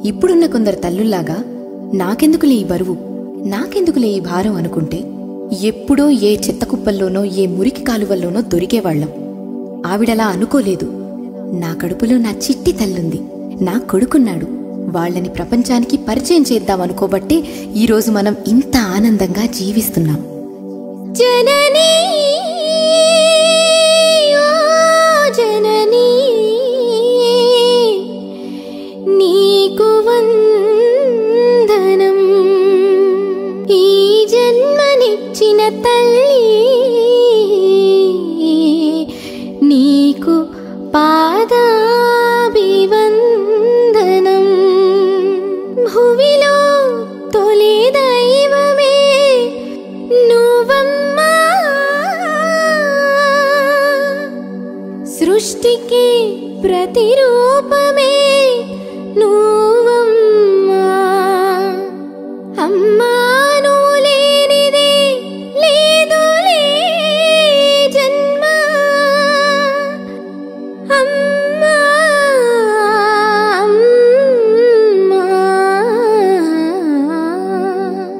ఇప్పుడున్న కొందరు తల్లుల్లాగా నాకెందుకులే ఈ బరువు నాకెందుకులే ఈ భారం అనుకుంటే ఎప్పుడో ఏ చెత్త కుప్పల్లోనో ఏ మురికి కాలువల్లోనో దొరికేవాళ్లం ఆవిడలా అనుకోలేదు నా కడుపులో నా చిట్టి తల్లుంది నా కొడుకున్నాడు వాళ్ళని ప్రపంచానికి పరిచయం చేద్దామనుకోబట్టే ఈరోజు మనం ఇంత ఆనందంగా జీవిస్తున్నాం జననీ ఓ జననీ నీకు వందనం ఈ జన్మనిచ్చిన తల్లి నీకు పాదాభివందనం భువిలో తొలి దైవమే నువ్వమ్మా సృష్టికి ప్రతిరూపమే నువ్వమ్మా అమ్మా నువ్వు లేనిదే లేదులే జన్మ అమ్మా అమ్మా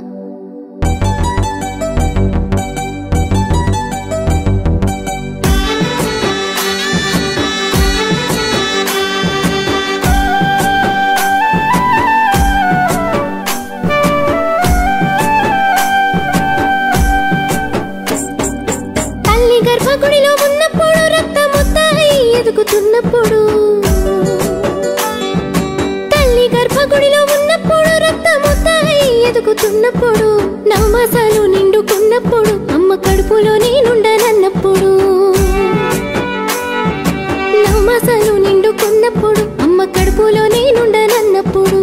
తల్లి గర్భగుడిలో ఉన్నప్పుడు రక్తముద్దాయి ఎదుగుతున్నప్పుడు తల్లి గర్భగుడిలో ఉన్నప్పుడు రక్తముద్దాయి ఎదుగుతున్నప్పుడు నవమాసాలు నిండుకున్నప్పుడు అమ్మ కడుపులో నేనుండనన్నప్పుడు నవమాసాలు నిండుకున్నప్పుడు అమ్మ కడుపులో నేనుండనన్నప్పుడు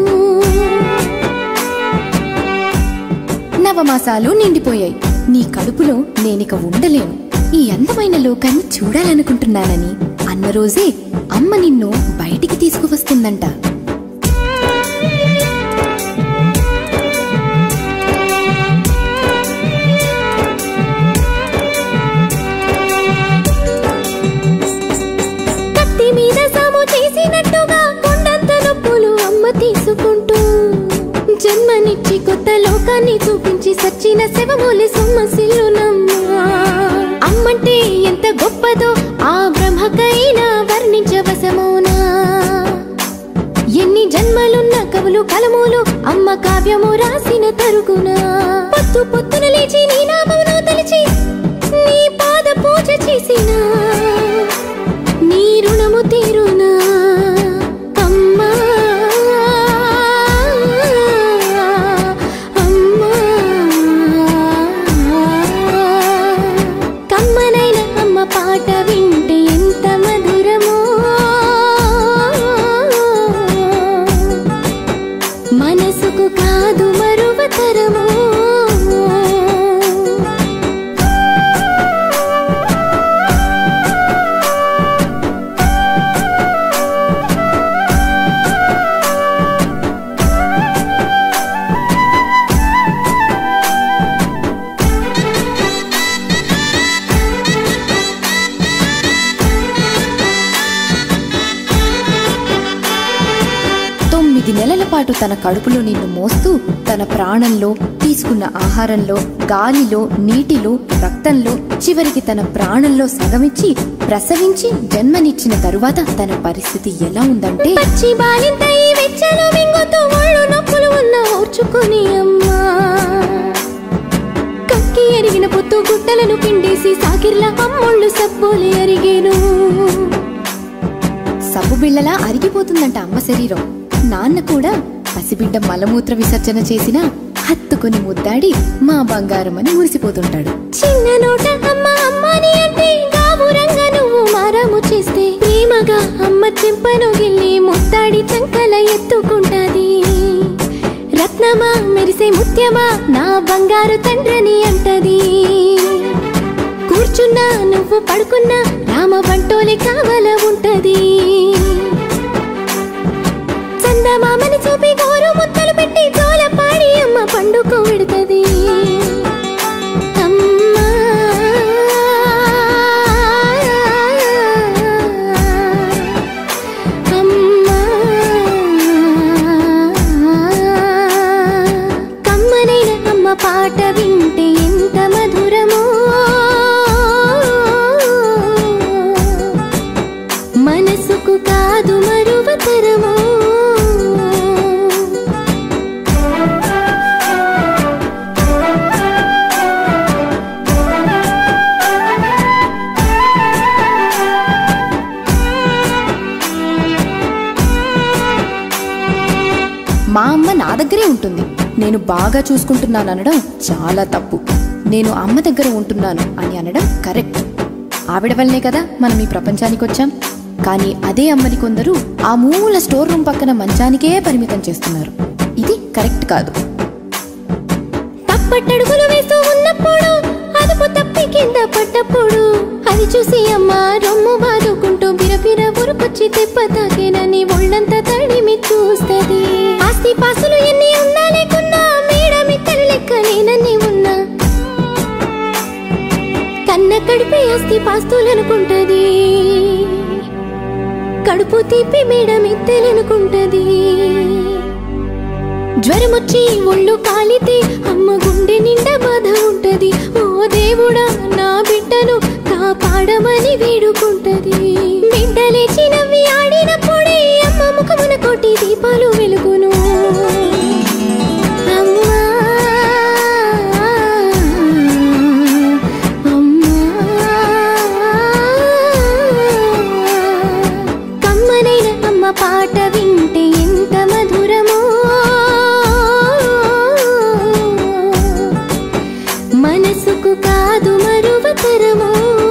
నవమాసాలు నిండిపోయాయి నీ కడుపులో నేనిక ఉండలేను ఈ అందమైన లోకాన్ని చూడాలనుకుంటున్నానని అన్న రోజే అమ్మ నిన్ను బయటికి తీసుకువస్తుందంట కత్తి మీద సాము చేసినట్టుగా కొండంత నొప్పులు అమ్మ తీసుకుంటూ జన్మనిచ్చి కొత్త లోకాన్ని చూపించి సచ్చిన శవమూలి సొమ్మసిల్లునమ్మా అమ్మంటే ఎంత గొప్పదో ఆ బ్రహ్మకైనా వర్ణించవసమోనా ఎన్ని జన్మలున్న కవులు కలములు అమ్మ కావ్యము రాసిన తరుగునా పొత్తు పొత్తున లేచి నీ నామమును తలిచి నీ పాద పూజ చేసిన నీ రుణము తీరునా అమ్మా అమ్మా కమ్మనైన అమ్మ పాట వింటే ఎంత మధురమో మనసుకు కాదు మరువతరమో తొమ్మిది నెలల పాటు తన కడుపులో నిన్ను మోస్తూ తన ప్రాణంలో తీసుకున్న ఆహారంలో గాలిలో నీటిలో రక్తంలో చివరికి తన ప్రాణంలో సగమిచ్చి ప్రసవించి జన్మనిచ్చిన తరువాత తన పరిస్థితి ఎలా ఉందంటే పచ్చి బాలింత ఈ వెచ్చలు మింగుతూ ఒళ్ళు నొప్పులు ఉన్న ఓర్చుకొని అమ్మా కక్కి ఎరిగిన పొత్తు గుట్టలను పిండేసి సాకిర్ల అమ్మొళ్ళు సబ్బోలి అరిగేను సబ్బు బిళ్ళలా అరిగిపోతుందంట అమ్మ శరీరం నాన్న కూడా పసిబిడ్డ మలమూత్ర విసర్జన చేసినా హత్తుకొని ముద్దాడి మా బంగారం అని మురిసిపోతుంటాడు చిన్న నోట అమ్మ అమ్మని అంటే గాబురంగా నువ్వు మారాము చేస్తే ప్రేమగా అమ్మ చెంపను గిల్లి ముత్తాడి చంకల ఎత్తుకుంటాది రత్నమా మెరిసే ముత్యమా నా బంగారు తండ్రని అంటది కూర్చున్నా నువ్వు పడుకున్నా రామ బంటోలే కావల ఉంటది చందమామని చూపి గోరు ముద్దలు పెట్టి జోల పాడి అమ్మ పండుకో విడుతది అమ్మా అమ్మా పాట వింటే ఎంత మధురమో మనసుకు కాదు మరువతరమో మా అమ్మ నా దగ్గరే ఉంటుంది నేను బాగా చూసుకుంటున్నాను అనడం చాలా తప్పు నేను అమ్మ దగ్గర ఉంటున్నాను అని అనడం కరెక్ట్ ఆవిడ వల్లనే కదా మనం ఈ ప్రపంచానికి వచ్చాం కానీ అదే అమ్మని కొందరు ఆ మూల స్టోర్ రూమ్ పక్కన మంచానికే పరిమితం చేస్తున్నారు ఇది కరెక్ట్ కాదు తప్పటడుగులు వేస్తూ ఉన్నప్పుడు అదుపు తప్పి కింద పడ్డప్పుడు అది చూసి అమ్మ రొమ్ము బాదుకుంటూ బిరబిర ఉరుకొచ్చి దెబ్బ తాకేనని ఒళ్ళంతా తడిమి చూస్తది ఆస్తి పాసులు ఎన్ని ఉన్నా లేకున్నా మేడ మిత్తలు లెక్క నేనన్ని ఉన్నా కన్న కడిపే ఆస్తి పాస్తులనుకుంటది కడుపు తీపి మేడ మిత్తెలనుకుంటది జ్వరమొచ్చి ఒళ్ళు కాలితే అమ్మ గుండె నిండా బాధ ఉంటది ఓ దేవుడా నా బిడ్డను కాపాడమని వేడుకుంటది బిడ్డ లేచి నవ్వి ఆడినప్పుడే అమ్మ ముఖమున కోటి దీపాలు వెలుగును అమ్మా అమ్మా కమ్మనైన అమ్మ పాట వింటే ఎంత మధురమో మనసుకు కాదు మరువతరమో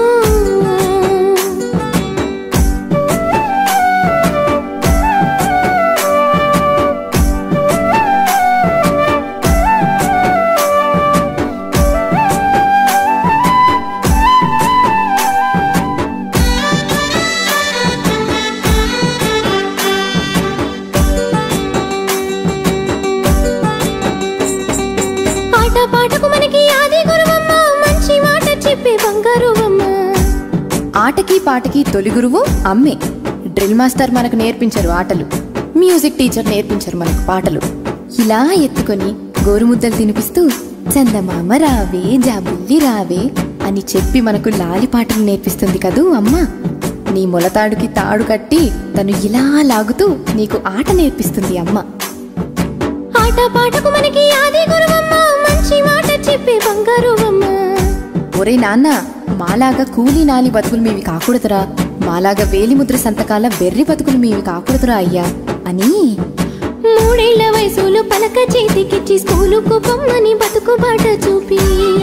ఆట పాటకు మనకి ఆది గురువమ్మ మంచి మాట చెప్పే బంగారువమ్మ ఆటకి పాటకి తొలి గురువు అమ్మే డ్రిల్ మాస్టర్ మనకు నేర్పించరు ఆటలు మ్యూజిక్ టీచర్ నేర్పించరు మనకు పాటలు ఇలా ఎత్తుకొని గోరుముద్దలు తినిపిస్తూ చందమామ రావే జాబుల్లి రావే అని చెప్పి మనకు లాలి పాటలు నేర్పిస్తుంది కదూ అమ్మ నీ మొలతాడుకి తాడు కట్టి తను ఇలా లాగుతూ నీకు ఆట నేర్పిస్తుంది అమ్మ ఆట పాటకు మనకి ఆది గురువమ్మ మంచి మాట చెప్పే బంగారువమ్మ ఒరే నాన్న మాలాగా కూలీ నాలి బతుకులు మీవి కాకూడదురా మాలాగా వేలిముద్ర సంతకాల వెర్రి బతుకులు మీవి కాకూడదురా అయ్యా అని మూడేళ్ల వయసులో పలక చేతికిచ్చి స్కూలుకు బొమ్మని బతుకు బాట చూపి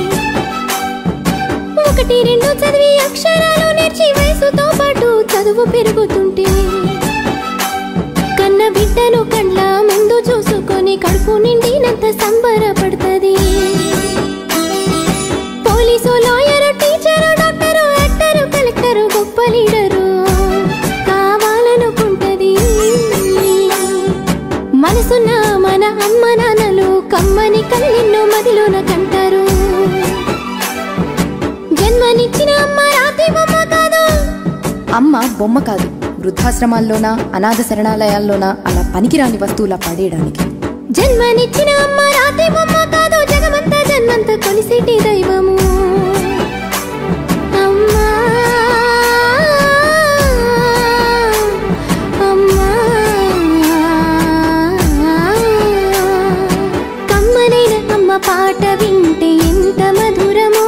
ఒకటి రెండు చదివి అక్షరాలు నేర్చి వయసుతో పాటు చదువు పెరుగుతుంటే కన్న బిడ్డను కండ్ల ముందు చూసుకొని కడుపు నిండినంత సంబరపడుతుంది police lawyer teacher doctor actor collector గొప్ప లీడరు కావాలనుకుంటది మనసున్న మన అమ్మ నాన్నలు కమ్మని కళ్ళెన్నో మదిలోన కంటారు జన్మనిచ్చిన అమ్మ రాతి బొమ్మ కాదు అమ్మ బొమ్మ కాదు వృద్ధాశ్రమాల్లోనా అనాథ శరణాలయాల్లోనా అలా పనికిరాని వస్తువులా పడేయడానికి జన్మనిచ్చిన అమ్మ రాతి బొమ్మ కాదు జగమంతా జన్మంతా కొలిసేటి దైవము అమ్మా అమ్మా కమ్మనైన అమ్మ పాట వింటే ఎంత మధురమో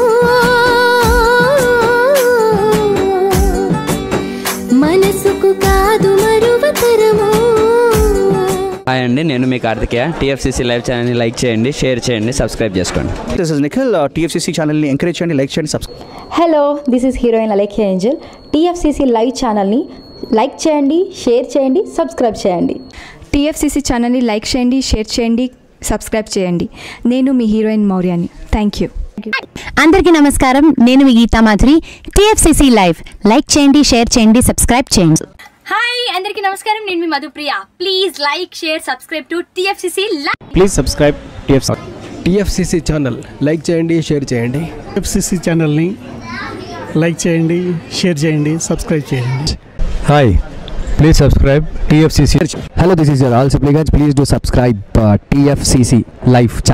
మనసుకు కాదు మరువతరమో హాయ్ అండి నేను మీ కార్తికేయ టీఎఫ్సీసీ లైవ్ ఛానల్ని లైక్ చేయండి షేర్ చేయండి సబ్స్క్రైబ్ చేసుకోండి దిస్ ఇస్ నిఖిల్ టీఎఫ్సీసీ ఛానల్ని ఎంకరేజ్ చేయండి లైక్ చేయండి subscribe hello this is heroine Alekhya angel TFCC live ఛానల్ని లైక్ చేయండి షేర్ చేయండి సబ్స్క్రైబ్ చేయండి టీఎఫ్సీసీ ఛానల్ని లైక్ చేయండి షేర్ చేయండి సబ్స్క్రైబ్ చేయండి నేను మీ హీరోయిన్ మౌర్యాని థ్యాంక్ యూ అందరికీ నమస్కారం నేను మీ Geetha Madhuri TFCC live like చేయండి షేర్ చేయండి సబ్స్క్రైబ్ చేయండి హాయ్ అందరికీ నమస్కారం నేను మీ Madhupriya please like share subscribe to TFCC please subscribe TF TFCC channel like చేయండి షేర్ చేయండి ఎఫ్సిసి ఛానల్ని లైక్ చేయండి షేర్ చేయండి సబ్స్క్రైబ్ చేయండి hi please subscribe TFCC hello this is your all Sipligunj please do subscribe TFCC live channel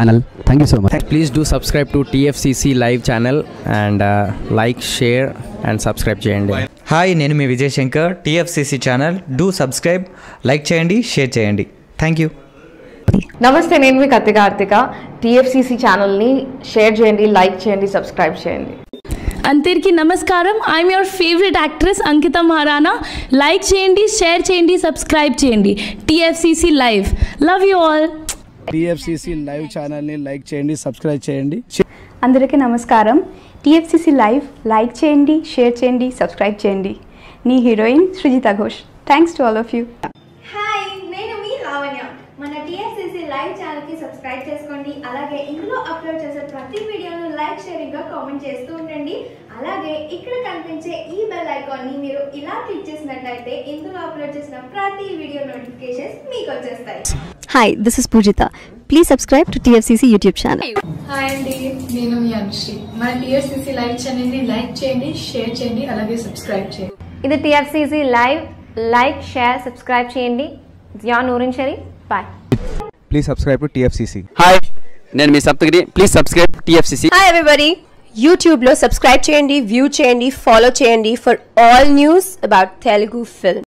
thank you so much please do subscribe to TFCC live channel and like share and subscribe చేయండి hi నేను మీ Vijay Shankar TFCC channel do subscribe like చేయండి share చేయండి thank you నమస్తే నేను మీ Kathi Karthika TFCC ఛానల్ని share చేయండి లైక్ చేయండి సబ్స్క్రైబ్ చేయండి అందరికీ నమస్కారం I'm your favourite actress Ankita Maharana like చేయండి షేర్ చేయండి సబ్స్క్రైబ్ చేయండి TFCC live love you all TFCC live ఛానల్ని లైక్ చేయండి సబ్స్క్రైబ్ చేయండి అందరికీ నమస్కారం టీఎఫ్సిసి లైవ్ లైక్ చేయండి షేర్ చేయండి సబ్స్క్రైబ్ చేయండి నీ heroine Srujitha Ghosh thanks to all of you hi నేను మీ లావణ్య మన టీఎస్సీసీ లైవ్ ఛానల్కి సబ్స్క్రైబ్ చేసుకోండి అలాగే ఇందులో అప్లోడ్ చేసే ప్రతి వీడియోను లైక్ షేరింగ్గా కామెంట్ చేస్తూ ఉండండి అలాగే ఇక్కడ కనిపించే ఈ బెల్ ఐకాన్ని మీరు ఇలా క్లిక్ చేసినట్లయితే ఇందులో అప్లోడ్ చేసిన ప్రతి వీడియో నోటిఫికేషన్స్ మీకు వచ్చేస్తాయి hi this is Poojitha please subscribe to TFCC YouTube channel hi అండి నేను మీ అనుశ్రీ మన టీఎస్సీసీ లైవ్ ఛానల్ని లైక్ చేయండి షేర్ చేయండి అలాగే సబ్స్క్రైబ్ చేయండి ఇది TFCC live like share subscribe చేయండి Jiya Noorin Shari bye please subscribe to TFCC hi నేను మీ Saptagiri please subscribe TFCC hi everybody యూట్యూబ్లో సబ్స్క్రైబ్ చేయండి వ్యూ చేయండి ఫాలో చేయండి for all news about Telugu film